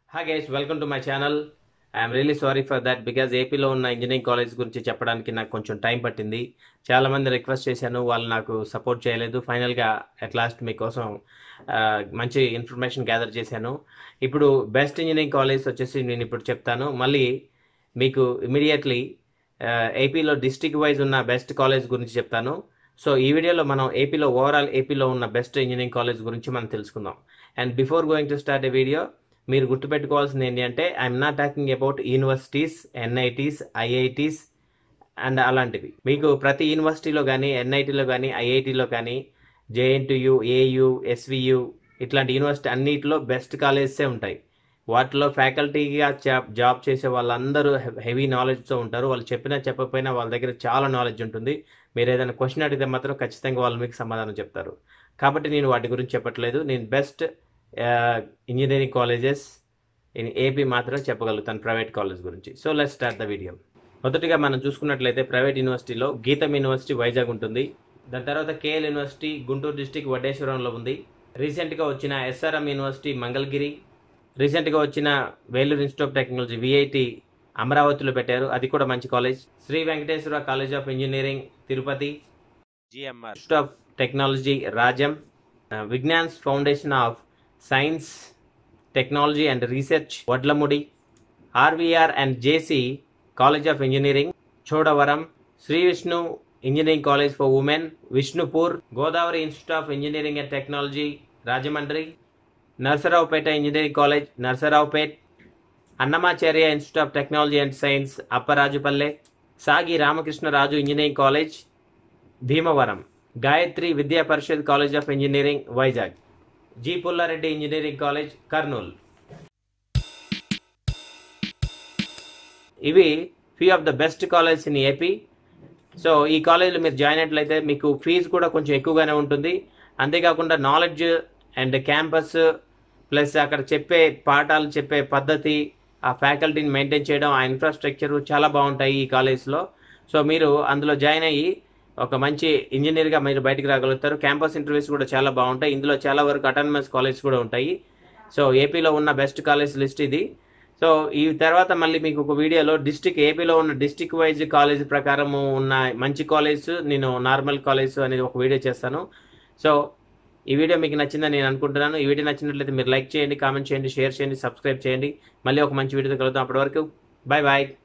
hi guys welcome to my channel I'm really sorry for that because ఏపీలో ఉన్న engineering college గురించి చెప్పడానికి నాకు కొంచెం టైం పట్టింది చాలా మంది రిక్వెస్ట్ చేశాను వాళ్ళు నాకు సపోర్ట్ చేయలేదు ఫైనల్గా అట్ లాస్ట్ మీకోసం ఆ, మంచి ఇన్ఫర్మేషన్ గ్యాదర్ చేశాను ఇప్పుడు బెస్ట్ ఇంజనీరింగ్ కాలేజ్ వచ్చేసి నేను ఇప్పుడు చెప్తాను మళ్ళీ మీకు ఇమీడియట్లీ ఏపీలో డిస్టిక్ వైజ్ ఉన్న బెస్ట్ కాలేజ్ గురించి చెప్తాను సో ఈ వీడియోలో మనం ఏపీలో ఓవరాల్ ఏపీలో ఉన్న బెస్ట్ ఇంజనీరింగ్ కాలేజ్ గురించి మనం తెలుసుకుందాం and before going to start a video మీరు గుర్తుపెట్టుకోవాల్సింది ఏంటి అంటే I'm not talking about universities NITs IITs and అలాంటివి మీకు ప్రతి యూనివర్సిటీలో కానీ ఎన్ఐటీలో కానీ ఐఐటీలో కానీ జేఎన్టీయు ఏయు ఎస్వియు ఇట్లాంటి యూనివర్సిటీ అన్నిటిలో బెస్ట్ కాలేజెసే ఉంటాయి వాటిలో ఫ్యాకల్టీగా జాబ్ జాబ్ చేసే వాళ్ళందరూ హెవీ నాలెడ్జ్తో ఉంటారు వాళ్ళు చెప్పినా చెప్పకపోయినా వాళ్ళ దగ్గర చాలా నాలెడ్జ్ ఉంటుంది మీరు ఏదైనా క్వశ్చన్ అడిగితే మాత్రం ఖచ్చితంగా వాళ్ళు మీకు సమాధానం చెప్తారు కాబట్టి నేను వాటి గురించి చెప్పట్లేదు నేను best engineering colleges in AP మాత్రం చెప్పగలుగుతాను ప్రైవేట్ కాలేజ్ గురించి so let start the video మొదటిగా మనం చూసుకున్నట్లయితే ప్రైవేట్ యూనివర్సిటీలో గీతం యూనివర్సిటీ వైజాగ్ ఉంటుంది దాని తర్వాత కేఎల్ యూనివర్సిటీ గుంటూరు డిస్టిక్ వడ్డేశ్వరంలో ఉంది రీసెంట్గా వచ్చిన ఎస్ఆర్ఎం యూనివర్సిటీ మంగళగిరి రీసెంట్గా వచ్చిన Vellore institute of technology VIT అమరావతిలో పెట్టారు అది కూడా మంచి college Sri Venkateswara college of engineering Tirupati GMR institute of technology Rajam Vignan's foundation of science technology and research Vadlamudi RVR and JC college of engineering Chodavaram Sri Vishnu engineering college for women Vishnupur Godavari institute of engineering and technology Rajahmundry Narasaraopet engineering college Narasaraopet Annamacharya institute of technology and science Apparajupalle Sagi Ramakrishnaraju engineering college Bhimavaram Gayatri Vidya Parishad college of engineering Vizag G Pulla Reddy engineering college Kurnool ఇవి few of the best college in AP so ఈ కాలేజీలో మీరు join అయినట్లయితే మీకు fee కూడా కొంచెం ఎక్కువగానే ఉంటుంది అంతేకాకుండా నాలెడ్జ్ అండ్ క్యాంపస్ ప్లస్ అక్కడ చెప్పే పాఠాలు చెప్పే పద్ధతి ఆ ఫ్యాకల్టీని మెయింటైన్ చేయడం ఆ ఇన్ఫ్రాస్ట్రక్చర్ చాలా బాగుంటాయి ఈ కాలేజ్లో సో మీరు అందులో జాయిన్ అయ్యి ఒక మంచి ఇంజనీర్గా మీరు బయటకు రాగలుగుతారు క్యాంపస్ ఇంటర్వ్యూస్ కూడా చాలా బాగుంటాయి ఇందులో చాలా వరకు అటానమస్ కాలేజ్ కూడా ఉంటాయి సో ఏపీలో ఉన్న బెస్ట్ కాలేజ్ లిస్ట్ ఇది సో ఈ తర్వాత మళ్ళీ మీకు ఒక వీడియోలో డిస్టిక్ ఏపీలో ఉన్న డిస్టిక్ వైజ్ కాలేజ్ ప్రకారం ఉన్న మంచి కాలేజ్ నేను నార్మల్ కాలేజ్ అనేది ఒక వీడియో చేస్తాను సో ఈ వీడియో మీకు నచ్చిందని నేను అనుకుంటున్నాను ఈ వీడియో నచ్చినట్లయితే మీరు లైక్ చేయండి కామెంట్ చేయండి షేర్ చేయండి సబ్స్క్రైబ్ చేయండి మళ్ళీ ఒక మంచి వీడియోతో కలుగుతాం అప్పటి వరకు బాయ్ బాయ్